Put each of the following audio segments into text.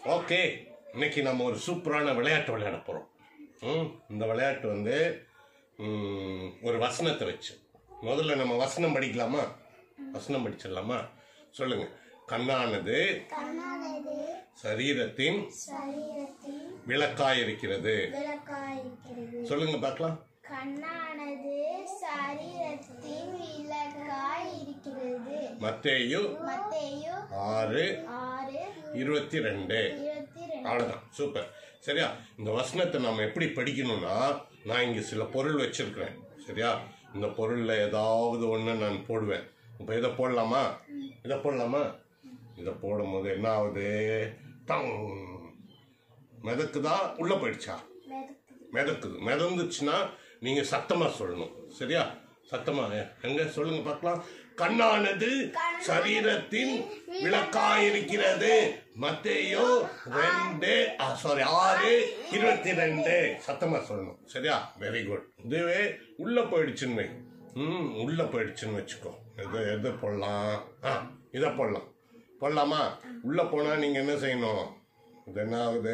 Okay இன்னைக்கு நம்ம ஒரு சூப்பரான விளையாட்டு விளையாட போகிறோம் ம் இந்த விளையாட்டு வந்து ம், ஒரு வசனத்தை வச்சு முதல்ல நம்ம வசனம் படிக்கலாமா வசனம் படிச்சிடலாமா சொல்லுங்க கண்ணானது கண்ணானது சரீரத்தின் சரீரத்தில் விளக்காயிருக்கிறது விளக்காயிருக்கிறது சொல்லுங்க பார்க்கலாம் கண்ணானது சரீரத்தின் விளக்காய் இருக்கிறது மத்தேயு மத்தேயு ஆறு ஆறு இருபத்தி ரெண்டு இருபத்தி ரெண்டு அவ்வளோதான் சூப்பர் சரியா இந்த வசனத்தை நம்ம எப்படி படிக்கணும்னா நான் இங்கே சில பொருள் வச்சிருக்கிறேன் சரியா இந்த பொருளில் ஏதாவது ஒன்று நான் போடுவேன் இப்போ இதை போடலாமா இதை போடலாமா இதை போடும்போது என்ன ஆகுது டங் மிதக்குதா உள்ளே போயிடுச்சா மெதுக்குது மிதக்குது மிதந்துச்சுன்னா நீங்கள் சத்தமாக சொல்லணும் சரியா சத்தமா எங்க சொல்லுங்க பார்க்கலாம் கண்ணானது சரீரத்தின் விளக்காயிருக்கிறது மத்தேயோ ரெண்டு சாரி ஆறு இருபத்தி ரெண்டு சத்தமா சொல்லணும் சரியா வெரி குட் இதுவே உள்ள போயிடுச்சுன்னு வை. ம் உள்ள போயிடுச்சுன்னு வச்சுக்கோ எது எது போடலாம் ஆ இதை போடலாம் போடலாமா உள்ள போனா நீங்க என்ன செய்யணும் இது என்ன ஆகுது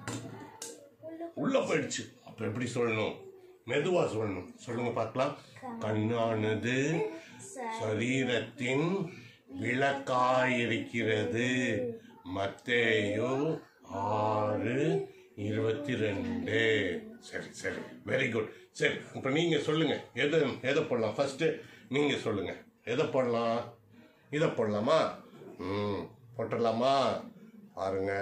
உள்ள போயிடுச்சு அப்ப எப்படி சொல்லணும் மெதுவா சொல்லணும் சொல்லுங்க பார்க்கலாம் கண்ணானது சரீரத்தின் விளக்காயிருக்கிறது மத்தேயு ஆறு இருபத்தி ரெண்டு சரி சரி வெரி குட் சரி இப்போ நீங்க சொல்லுங்க எது எதை போடலாம் ஃபர்ஸ்ட் நீங்க சொல்லுங்க எதை போடலாம் இதை போடலாமா ம் போட்டுடலாமா பாருங்க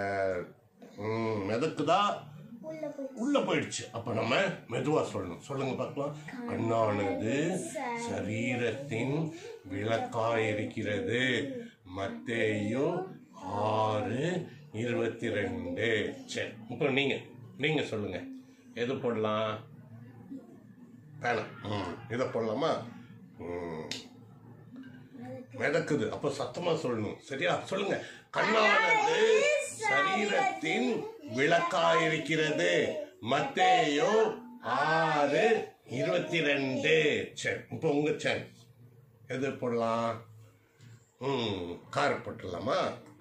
ம் மிதக்குதா உள்ள போய் உள்ள போயிடுச்சு அப்ப நம்ம மெதுவா சொல்லணும் சொல்லுங்க பார்க்கலாம் கண்ணானது சரீரத்தின் விளக்காயிருக்கிறது மத்தேயு ஆறு இருபத்தி ரெண்டு சரி இப்போ நீங்க நீங்க சொல்லுங்க எது போடலாம் வேணாம் ம் இதை போடலாமா ம் மிதக்குது அப்போ சத்தமா சொல்லணும் சரியா சொல்லுங்க கண்ணானது சரீரத்தின் விளக்காயிருக்கிறது மத்தேயோ ஆறு இருபத்தி ரெண்டு சரி இப்போ உங்க சான்ஸ் எது போடலாம் ம் கார் போட்டுடலாமா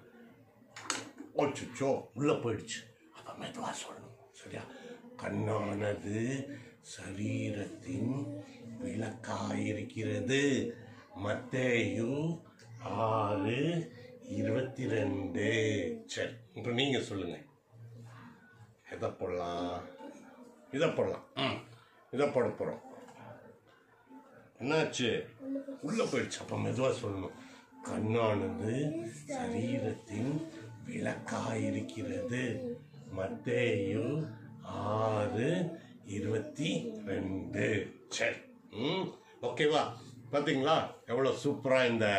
ஓச்சுச்சோ உள்ள போயிடுச்சு அப்ப மெதுவா சொல்லணும் சரியா கண்ணானது சரீரத்தின் விளக்காயிருக்கிறது மத்தேயு ஆறு இருபத்தி ரெண்டு சரி இப்போ நீங்க சொல்லுங்க எதை போடலாம் இதை போடலாம் ம் இதை போட போறோம் என்னாச்சு உள்ள போயிடுச்சு அப்ப மெதுவா சொல்லணும் கண்ணானது சரீரத்தின் விளக்காயிருக்கிறது மத்தேயு ஆறு இருபத்தி ரெண்டு சரி ம் ஓகேவா பார்த்தீங்களா எவ்வளோ சூப்பராக இந்த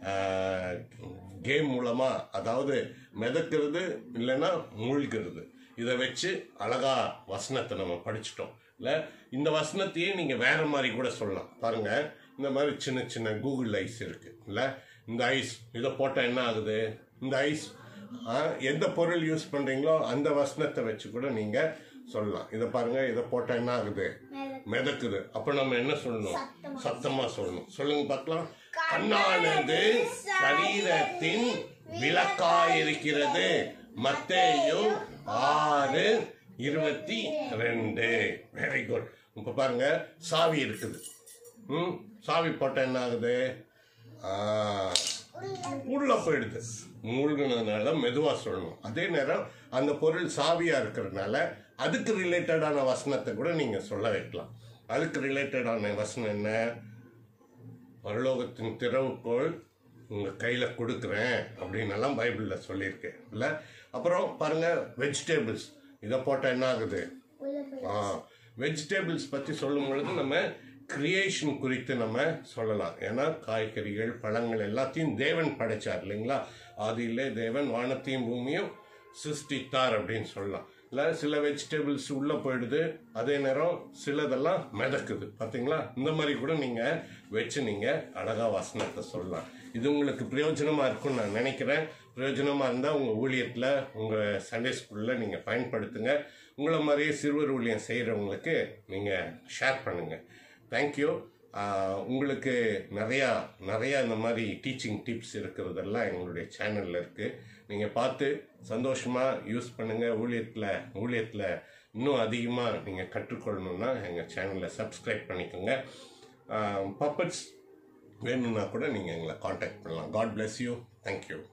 கேம் மூலமா அதாவது மிதக்கிறது இல்லைன்னா மூழ்கிறது இதை வச்சு அழகா வசனத்தை நம்ம படிச்சிட்டோம் இல்லை இந்த வசனத்தையே நீங்கள் வேற மாதிரி கூட சொல்லலாம் பாருங்க இந்த மாதிரி சின்ன சின்ன கூகுள் ஐஸ் இருக்கு இல்லை இந்த ஐஸ் இதை போட்டால் என்ன ஆகுது இந்த ஐஸ் எந்த பொருள் யூஸ் பண்ணுறீங்களோ அந்த வசனத்தை வச்சு கூட நீங்கள் சொல்லலாம் இதை பாருங்க இதை போட்டால் என்ன ஆகுது மிதக்குது அப்ப நம்ம என்ன சொல்லணும் சத்தமா சொல்லணும் சொல்லுங்க பார்க்கலாம் கண்ணானது சரீரத்தின் விளக்காயிருக்கிறது மத்தேயு ஆறு இருபத்தி ரெண்டு வெரி குட் இப்ப பாருங்க சாவி இருக்குது ம் சாவி போட்டா என்ன ஆகுது ஆ, உள்ள போயிடுது மூழ்கினதுனால மெதுவா சொல்லணும் அதே நேரம் அந்த பொருள் சாவியா இருக்கிறதுனால அதுக்கு ரிலேட்டடான வசனத்தை கூட நீங்க சொல்ல வைக்கலாம் அதுக்கு ரிலேட்டடான வசனம் என்ன பரலோகத்தின் திறவுகோள் உங்க கையில கொடுக்குறேன் அப்படின்னு எல்லாம் பைபிள்ல சொல்லியிருக்கேன் இல்ல அப்புறம் பாருங்க வெஜிடபிள்ஸ் இதை போட்டா என்ன ஆகுது உள்ள போய் ஆ வெஜிடபிள்ஸ் பற்றி சொல்லும் பொழுது நம்ம கிரியேஷன் குறித்து நம்ம சொல்லலாம் ஏன்னா காய்கறிகள் பழங்கள் எல்லாத்தையும் தேவன் படைச்சார் இல்லைங்களா ஆதியிலே தேவன் வானத்தையும் பூமியும் சிருஷ்டித்தார் அப்படின்னு சொல்லலாம் இல்லை சில வெஜிடபிள்ஸ் உள்ளே போயிடுது அதே நேரம் சிலதெல்லாம் மிதக்குது பார்த்தீங்களா இந்த மாதிரி கூட நீங்கள் வச்சு நீங்கள் அழகாக வசனத்தை சொல்லலாம் இது உங்களுக்கு பிரயோஜனமாக இருக்கும்னு நான் நினைக்கிறேன் பிரயோஜனமாக இருந்தால் உங்கள் ஊழியத்தில் உங்கள் சண்டே ஸ்கூலில் நீங்கள் பயன்படுத்துங்க உங்களை மாதிரியே சிறுவர் ஊழியம் செய்கிறவங்களுக்கு நீங்கள் ஷேர் பண்ணுங்கள் தேங்க்யூ ஆஹ், உங்களுக்கு நிறையா நிறையா இந்த மாதிரி டீச்சிங் டிப்ஸ் இருக்கிறதெல்லாம் எங்களுடைய சேனலில் இருக்குது நீங்கள் பார்த்து சந்தோஷமாக யூஸ் பண்ணுங்கள் ஊழியத்தில் ஊழியத்தில் இன்னும் அதிகமாக நீங்கள் கற்றுக்கொள்ளணுன்னா எங்கள் சேனலை சப்ஸ்கிரைப் பண்ணிக்கோங்க பப்பட்ஸ் வேணும்னா கூட நீங்கள் எங்களை காண்டாக்ட் பண்ணலாம் காட் bless யூ தேங்க்யூ